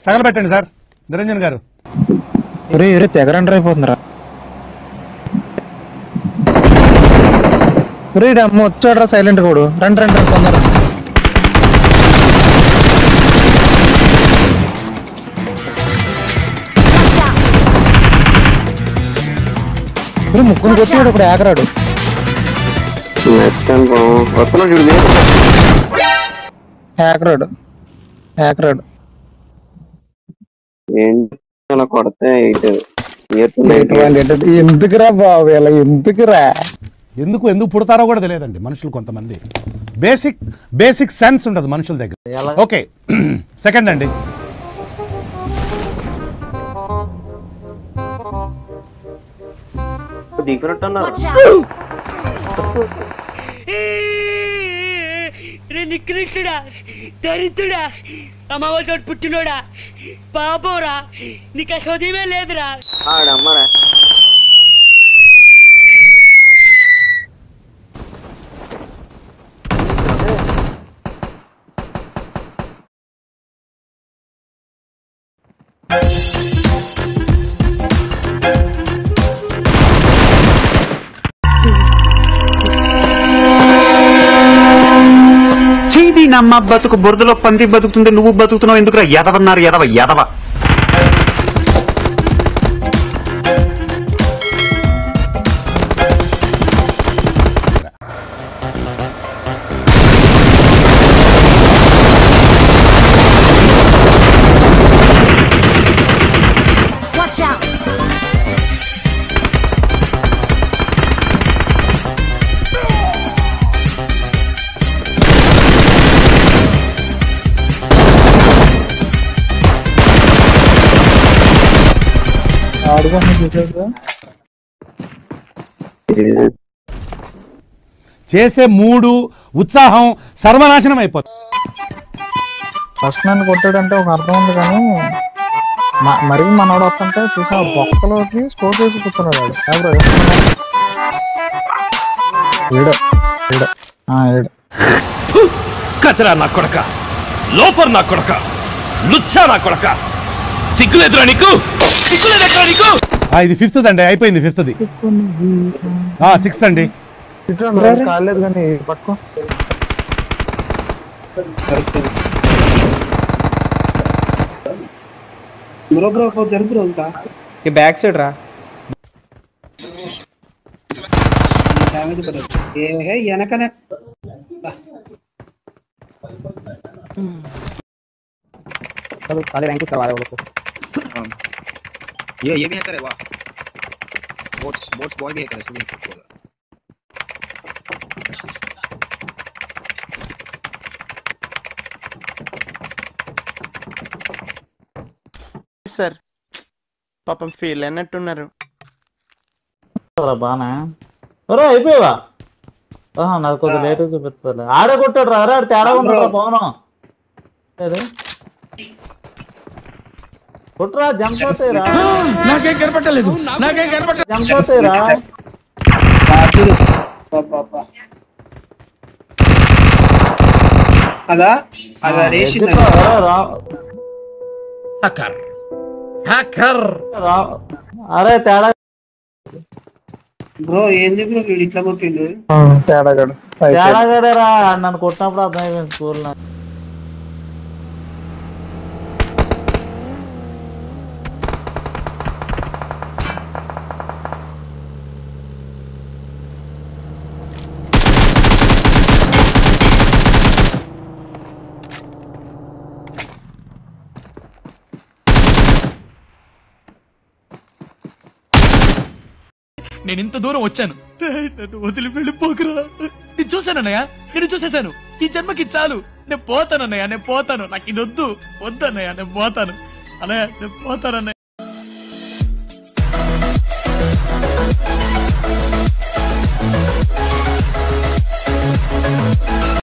తగలబెట్టండి sir Niranjan గారు ఒరే ఒరే తెగ రండర్ అయిపోతుందిరా ఒరే ఈడు అమ్మ వచ్చాడరా సైలెంట్ కూడా రండి రండి రండి తొందర ఒరే ముక్కును కొట్టినాడు ఇప్పుడు ఏకరాడు నెక్స్ట్ వస్తున్నా చూడు మీరు. ఏకరాడు ఏకరాడు ఏంటి అలా కొడితే ఎయిట్ ఎయిట్ ఎందుకురా బాబు ఇలా ఎందుకురా ఎందుకు ఎందుకు పుడతారో కూడా తెలియదండి మనుషులు కొంతమంది బేసిక్ బేసిక్ సెన్స్ ఉండదు మనుషుల దగ్గర ఓకే సెకండ్ అండి దిగినట్టు అన్నారు Watch out! రే నికృష్టుడా దరిద్రుడా అమావాసోడు పుట్టినోడా పాపోరా నీకు ఆ చదివే లేదురా ఆడమ్మరా చేది నమ్మ బతుకు బురదలో పంది బతుకుతుంది నువ్వు బతుకుతున్నావు ఎందుకురా ఎదవన్నారు ఎదవ ఎదవ Watch out! ఆడుకోండి చూసారు చేసే మూడు ఉత్సాహం సర్వనాశనం అయిపోతుంది ఫస్ట్ నన్ను కొట్టాడంటే ఒక అర్థం ఉంది కానీ మ- మరి మనోడు వస్తుంటే చూసా బొక్కలోకి స్కోర్ చేసి కూర్చున్నాడు వాడు ఎవరు ఏడు ఏడు ఆ, ఏడు కచరా నా కొడక లోఫర్ నా కొడక లుచ్చా నా కొడక సిగ్గులేదురా నీకు సిగ్గులేదురా నీకు ఆ, ఇది ఫిఫ్త్ అండి అయిపోయింది ఫిఫ్త్ది సిక్స్త్ అండి ఇట్లా కాలేదు కానీ పట్టుకో ఈ బ్యాక్ సైడ్ రా चलो साले रैंक करवा रहे हो लोग को ये ये भी हैकर है वाह बोट्स बोट्स बॉय भी हैकर है इसलिए बोला సార్ పాపం ఫీల్ అయినట్టున్నారు బానే ఒరే అయిపోయావా ఆహా, నాకు కొద్దిగా లేట్ చూపిస్తుంది ఆడే కొట్టాడు రా అరే ఆడు తేడా ఉన్నాడు పవనం ఏడు? కొట్టురా జంప్ అవుతాయిరా నాకేం కనపట్టలేదు నాకేం కనపట్ట జంప్ అవుతాయిరా ఎగ్జిట్ రా, ఒరే రా- హ్యాకర్ హ్యాకర్ రా- అరే తేడా తేడాగాడు తేడా గడరా నన్ను కొట్టినప్పుడు అర్థమైపోయింది స్కూల్ నేను ఇంత దూరం వచ్చాను నన్ను వదిలి వెళ్ళిపోకురా నేను చూశానన్నయ్య నేను చూసేశాను ఈ జన్మకి చాలు నేను పోతానన్నయ్య నేను పోతాను నాకు ఇది వద్దు వద్దన్నయ్య నేను పోతాను అన్నయ్య నేను పోతానన్నయ్య